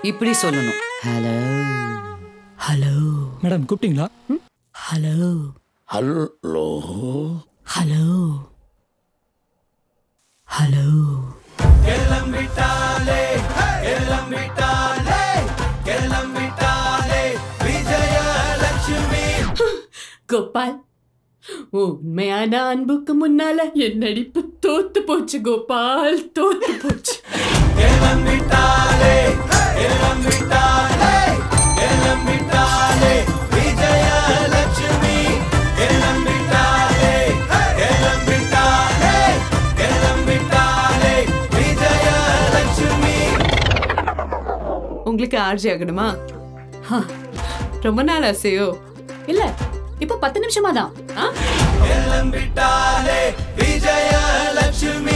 இப்படி சொல்லணும் hello hello madam கூப்பிட்டீங்களா hello hello hello hello Gopal உண்மையான அன்புக்கு முன்னால என் நடிப்பு தோத்து போச்சு கோபால் தோத்து போச்சு உங்களுக்கு ஆர்ஜி ஆகணுமா ஹா, ரொம்ப நாள் ஆசையோ இல்ல இப்போ பத்து நிமிஷமா தான் ஆ? விஜயலட்சுமி